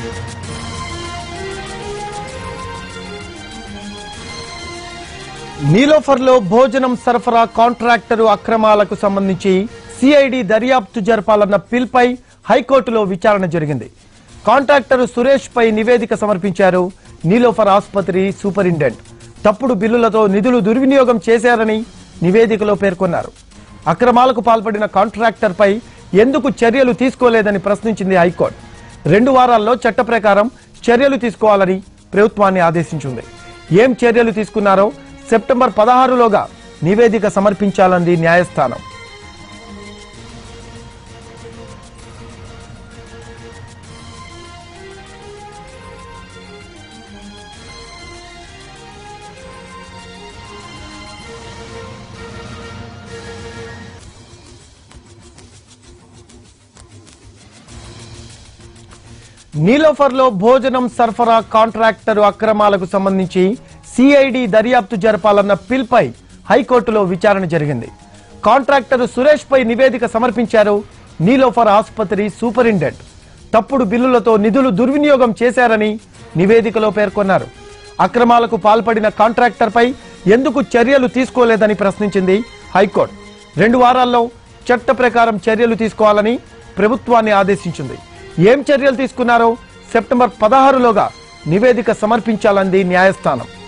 నీలోఫర్లో భోజనం సరఫరా కాంట్రాక్టరు అక్రమాలకు సంబంధించి సిఐడి దర్యాప్తు జరపాలన్న పిల్పై హైకోర్టులో విచారణ జరిగింది కాంట్రాక్టర్ సురేష్ పై నివేదిక సమర్పించారు నీలోఫర్ ఆసుపత్రి సూపరింటెండెంట్ తప్పుడు బిల్లులతో నిధులు దుర్వినియోగం చేశారని నివేదికలో పేర్కొన్నారు అక్రమాలకు పాల్పడిన కాంట్రాక్టర్ పై ఎందుకు చర్యలు తీసుకోలేదని ప్రశ్నించింది హైకోర్టు రెండు వారాల్లో చట్ట ప్రకారం చర్యలు తీసుకోవాలని ప్రభుత్వాన్ని ఆదేశించింది ఏం చర్యలు తీసుకున్నారో సెప్టెంబర్ పదహారులోగా నివేదిక సమర్పించాలంది న్యాయస్థానం నీలోఫర్లో భోజనం సరఫరా కాంట్రాక్టర్ అక్రమాలకు సంబంధించి సిఐడి దర్యాప్తు జరపాలన్న పిల్పై హైకోర్టులో విచారణ జరిగింది కాంట్రాక్టర్ సురేష్ పై నివేదిక సమర్పించారు నీలోఫర్ ఆసుపత్రి సూపరింటెండెంట్ తప్పుడు బిల్లులతో నిధులు దుర్వినియోగం చేశారని నివేదికలో పేర్కొన్నారు అక్రమాలకు పాల్పడిన కాంట్రాక్టర్ పై ఎందుకు చర్యలు తీసుకోలేదని ప్రశ్నించింది హైకోర్టు రెండు వారాల్లో చట్ట ప్రకారం చర్యలు తీసుకోవాలని ప్రభుత్వాన్ని ఆదేశించింది ఏం చర్యలు తీసుకున్నారో సెప్టెంబర్ పదహారులోగా నివేదిక సమర్పించాలంది న్యాయస్థానం